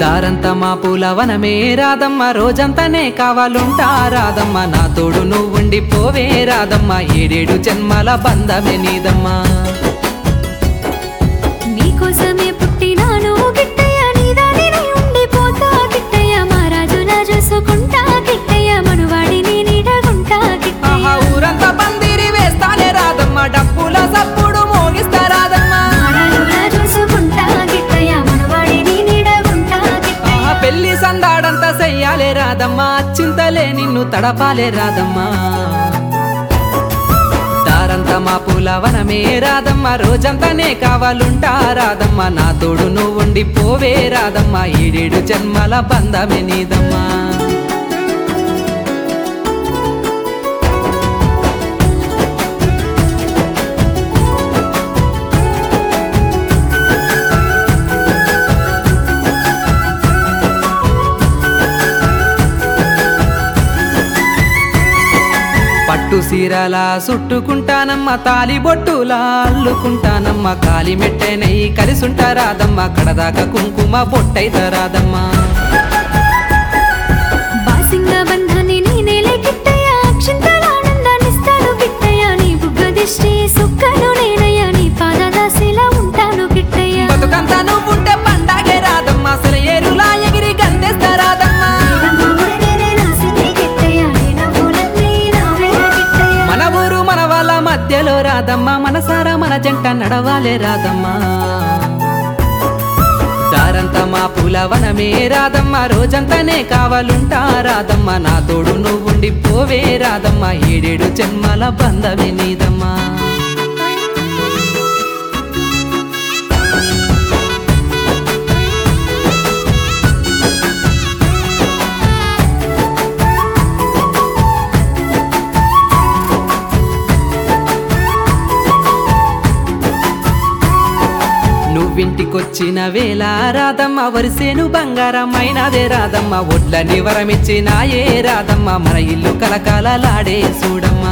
దారంతా మా పూల వనమే రాదమ్మ రోజంతానే కావాలుంటా రాదమ్మ నా తోడు నువ్వుండి పోవే రాదమ్మ ఏడేడు జన్మల బంధమే నీదమ్మా నీకోసమే పుట్టినాను గిట్టయ్య నీదానినే ఉండిపోతా గిట్టయ్య మా రాజులా చూసుకుంటా గిట్టయ్య మనువాడిని నీడగుంటా ఆహా గిట్టయ్య ఊరంతా పందిరి వేస్తానే రాదమ్మ డప్పుల సప్పుడు మోగిస్తా రాదమ్మా మా రాజులా చూసుకుంటా గిట్టయ్య మనువాడిని నీడగుంటా ఆహా గిట్టయ్య పెళ్లి సందాడంతా చెయ్యాలే రాదమ్మా చింతలే నిన్ను తడపాలే రాదమ్మా దారంతా మా పూల వనమే రాదమ్మ రోజంతానే కావాలుంటా రాదమ్మ నా తోడు నువ్వుండి పోవే రాదమ్మ ఏడేడు జన్మల బంధమే నీదమ్మా పట్టు సీరలా చుట్టుకుంటానమ్మ తాలి బొట్టులా అల్లుకుంటానమ్మ కాలి మెట్టెనై కలిసుంటారాదమ్మ కడదాకా కుంకుమ బొట్టైతరాదమ్మా బాసింగ బంధాన్ని నేనేలే గిట్టయ్య అక్షింతలానందాన్నిస్తాను గిట్టయ్య నీ బుగ్గ దిష్టి సుక్కను నేనయ్య నీ పాదదాసిలా ఉంటాను గిట్టయ్య బతుకంతా నువ్వుంటే పండగే రాదమ్మ అసలు ఏరులా ఎగిరి గంతేస్తారాదమ్మా మన ఊరు మన వాళ్ళ మధ్యలో రాదమ్మా మనసారా మన జంట నడవాలే రాదమ్మా దారంతా మా పూల వనమే రాదమ్మా రోజంతానే కావాలుంటా రాదమ్మా నా తోడు నువ్వుండి పోవే రాదమ్మా ఏడేడు జన్మల బంధమే నీదమ్మా నువ్వింటికొచ్చిన వేళ రాదమ్మ వరిసేను బంగారమైనదే రాదమ్మ ఒడ్ల నివరమిచ్చినాయే రాదమ్మ మన ఇల్లు కలకాలలాడే చూడమ్మా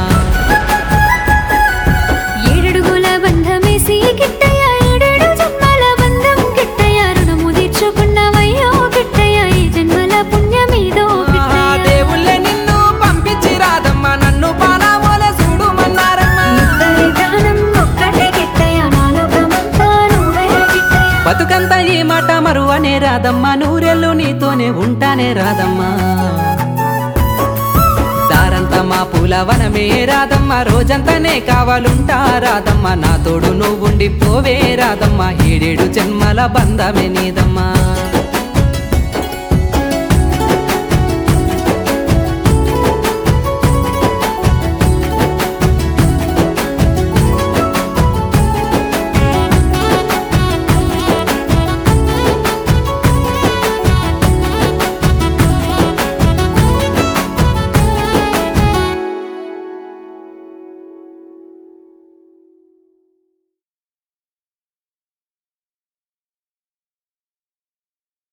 ఏడడుగుల బంధమేసి గిట్టయ్య ఏడేడు జన్మల బంధం గిట్టయ్య రుణము తీర్చుకున్నవయ్యో గిట్టయ్య ఈ జన్మల పుణ్యమీదో ఆ గిట్టయ్య దేవుళ్ళే నిన్ను పంపించి రాదమ్మ నన్ను పానామోలే చూడుమన్నారమ్మా ఇద్దరి ప్రాణం ఒక్కటే గిట్టయ్య నాలోకమంతా నువ్వే గిట్టయ్య బతుకంతా ఈ మాట మరువనే రాదమ్మా నూరెళ్ళు నీతోనే ఉంటానే రాదమ్మా దారంతా మా పూల వనమే రాదమ్మా రోజంతానే కావాలుంటా రాదమ్మా నా తోడు నువ్వుండి పోవే రాదమ్మా ఏడేడు జన్మల బంధమే నీదమ్మా